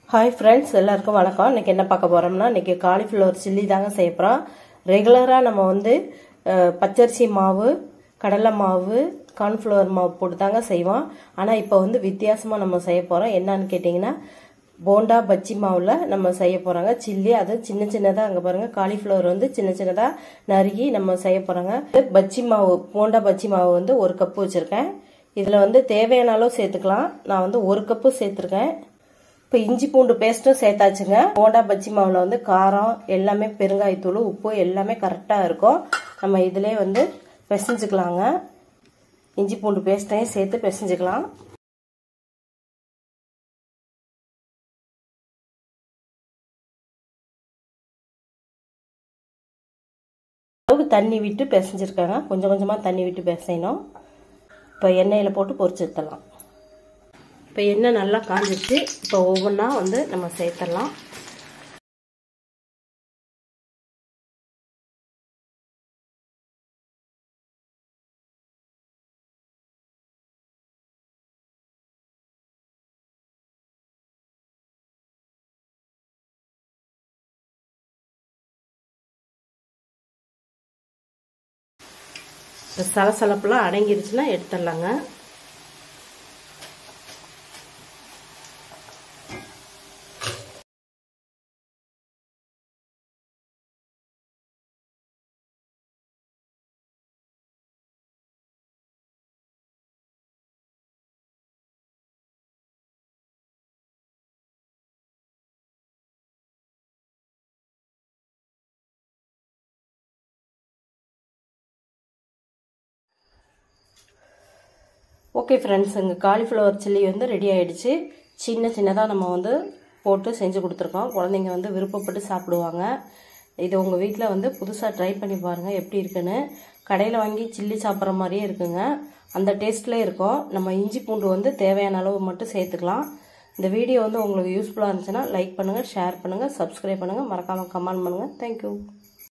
hi friends எல்லாருக்கும் வணக்கம் இன்னைக்கு என்ன பார்க்க போறோம்னா இன்னைக்கு காலிஃப்ளவர் சில்லி தாங்க செய்ய போகிறோம் ரெகுலராக நம்ம வந்து அஹ், பச்சரிசி மாவு கடலை மாவு கார்ன்ஃப்ளவர் மாவு போட்டு தாங்க செய்வோம் ஆனால் இப்போ வந்து வித்தியாசமாக நம்ம செய்ய போகிறோம் என்னன்னு கேட்டிங்கன்னா போண்டா பஜ்ஜி மாவில் நம்ம செய்ய போகிறாங்க சில்லி அது சின்ன சின்னதாக அங்கே பாருங்கள் காலிஃப்ளவர் வந்து சின்ன சின்னதாக நறுக்கி நம்ம செய்ய போகிறாங்க பஜ்ஜி மாவு போண்டா பஜ்ஜி மாவு வந்து ஒரு கப்பு வச்சுருக்கேன் இதில் வந்து தேவையான அளவு சேர்த்துக்கலாம் நான் வந்து ஒரு கப்பு சேர்த்துருக்கேன் இப்போ இஞ்சி பூண்டு பேஸ்ட்டும் சேர்த்தாச்சுங்க போண்டா பஜ்ஜி மாவில் வந்து காரம் எல்லாமே பெருங்காயத்தூள் உப்பு எல்லாமே கரெக்டாக இருக்கும் நம்ம இதிலே வந்து பிசைஞ்சுக்கலாங்க இஞ்சி பூண்டு பேஸ்ட்டையும் சேர்த்து பிசைஞ்சுக்கலாம் அளவு தண்ணி விட்டு பிசைஞ்சிருக்காங்க கொஞ்சம் கொஞ்சமாக தண்ணி விட்டு பிசையணும் இப்போ எண்ணெயில் போட்டு பொரிச்சு எடுத்துடலாம் இப்போ எண்ணெய் நல்லா காஞ்சிச்சு இப்போ ஒவ்வொன்றா வந்து நம்ம சேர்த்துடலாம் இப்போ சலசலப்புலாம் அடங்கிருச்சுன்னா எடுத்துடலாங்க ஓகே ஃப்ரெண்ட்ஸ் எங்கள் காலிஃப்ளவர் சில்லி வந்து ரெடி ஆகிடுச்சு சின்ன சின்னதாக நம்ம வந்து போட்டு செஞ்சு கொடுத்துருக்கோம் குழந்தைங்க வந்து விருப்பப்பட்டு சாப்பிடுவாங்க இது உங்கள் வீட்டில் வந்து புதுசாக ட்ரை பண்ணி பாருங்கள் எப்படி இருக்குன்னு கடையில் வாங்கி சில்லி சாப்பிட்ற மாதிரியே இருக்குங்க அந்த டேஸ்ட்லேயே இருக்கும் நம்ம இஞ்சி பூண்டு வந்து தேவையான அளவு மட்டும் சேர்த்துக்கலாம் இந்த வீடியோ வந்து உங்களுக்கு யூஸ்ஃபுல்லாக இருந்துச்சுன்னா லைக் பண்ணுங்கள் ஷேர் பண்ணுங்கள் சப்ஸ்கிரைப் பண்ணுங்கள் மறக்காமல் கமெண்ட் பண்ணுங்கள் தேங்க்யூ